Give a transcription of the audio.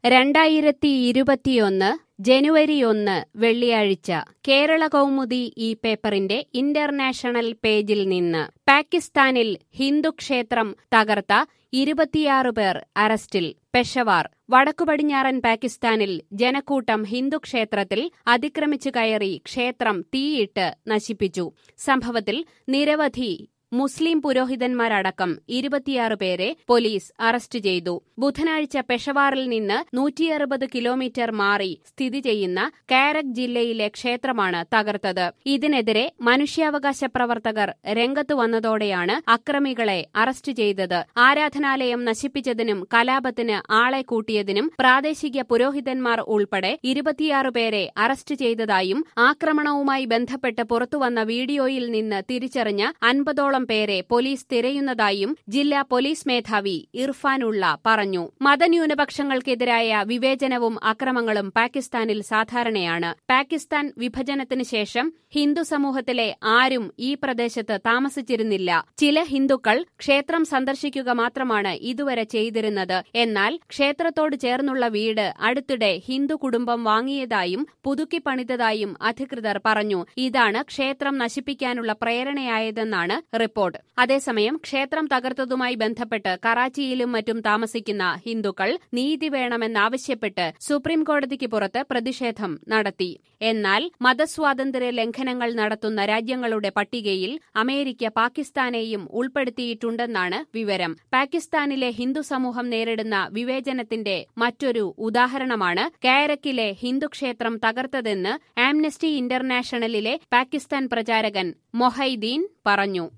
രണ്ടായിരത്തി ഇരുപത്തിയൊന്ന് ജനുവരി ഒന്ന് വെള്ളിയാഴ്ച കേരള കൗമുദി ഈ പേപ്പറിന്റെ ഇന്റർനാഷണൽ പേജിൽ നിന്ന് പാകിസ്ഥാനിൽ ഹിന്ദുക്ഷേത്രം തകർത്ത ഇരുപത്തിയാറ് പേർ അറസ്റ്റിൽ പെഷവാർ വടക്കുപടിഞ്ഞാറൻ പാകിസ്ഥാനിൽ ജനക്കൂട്ടം ഹിന്ദുക്ഷേത്രത്തിൽ അതിക്രമിച്ചു കയറി ക്ഷേത്രം തീയിട്ട് നശിപ്പിച്ചു സംഭവത്തിൽ നിരവധി മുസ്ലിം പുരോഹിതന്മാരടക്കം ഇരുപത്തിയാറ് പേരെ പോലീസ് അറസ്റ്റ് ചെയ്തു ബുധനാഴ്ച പെഷവാറിൽ നിന്ന് നൂറ്റിയറുപത് കിലോമീറ്റർ മാറി സ്ഥിതി ചെയ്യുന്ന കാരക് ജില്ലയിലെ ക്ഷേത്രമാണ് തകർത്തത് ഇതിനെതിരെ മനുഷ്യാവകാശ പ്രവർത്തകർ രംഗത്തു വന്നതോടെയാണ് അക്രമികളെ അറസ്റ്റ് ചെയ്തത് ആരാധനാലയം നശിപ്പിച്ചതിനും കലാപത്തിന് ആളെ കൂട്ടിയതിനും പ്രാദേശിക പുരോഹിതന്മാർ ഉൾപ്പെടെ ഇരുപത്തിയാറ് പേരെ അറസ്റ്റ് ചെയ്തതായും ആക്രമണവുമായി ബന്ധപ്പെട്ട് പുറത്തുവന്ന വീഡിയോയിൽ നിന്ന് തിരിച്ചറിഞ്ഞ അൻപതോളം പേരെ പോലീസ് തിരയുന്നതായും ജില്ലാ പോലീസ് മേധാവി ഇർഫാനുള്ള പറഞ്ഞു മതന്യൂനപക്ഷങ്ങൾക്കെതിരായ വിവേചനവും അക്രമങ്ങളും പാകിസ്ഥാനിൽ സാധാരണയാണ് പാകിസ്ഥാൻ വിഭജനത്തിന് ശേഷം ഹിന്ദു സമൂഹത്തിലെ ആരും ഈ പ്രദേശത്ത് താമസിച്ചിരുന്നില്ല ചില ഹിന്ദുക്കൾ ക്ഷേത്രം സന്ദർശിക്കുക മാത്രമാണ് ഇതുവരെ ചെയ്തിരുന്നത് എന്നാൽ ക്ഷേത്രത്തോട് ചേർന്നുള്ള വീട് അടുത്തിടെ ഹിന്ദു കുടുംബം വാങ്ങിയതായും പുതുക്കി പണിതതായും അധികൃതർ പറഞ്ഞു ഇതാണ് ക്ഷേത്രം നശിപ്പിക്കാനുള്ള പ്രേരണയായതെന്നാണ് റിപ്പോർട്ട് അതേസമയം ക്ഷേത്രം തകർത്തതുമായി ബന്ധപ്പെട്ട് കറാച്ചിയിലും മറ്റും താമസിക്കുന്ന ഹിന്ദുക്കൾ നീതി വേണമെന്നാവശ്യപ്പെട്ട് സുപ്രീംകോടതിക്ക് പുറത്ത് പ്രതിഷേധം നടത്തി എന്നാൽ മതസ്വാതന്ത്ര്യ ലംഘനങ്ങൾ നടത്തുന്ന രാജ്യങ്ങളുടെ പട്ടികയിൽ അമേരിക്ക പാകിസ്ഥാനെയും ഉൾപ്പെടുത്തിയിട്ടുണ്ടെന്നാണ് വിവരം പാകിസ്ഥാനിലെ ഹിന്ദു സമൂഹം നേരിടുന്ന വിവേചനത്തിന്റെ മറ്റൊരു ഉദാഹരണമാണ് കാരക്കിലെ ഹിന്ദുക്ഷേത്രം തകർത്തതെന്ന് ആംനസ്റ്റി ഇന്റർനാഷണലിലെ പാകിസ്ഥാൻ പ്രചാരകൻ മൊഹൈദീൻ പറഞ്ഞു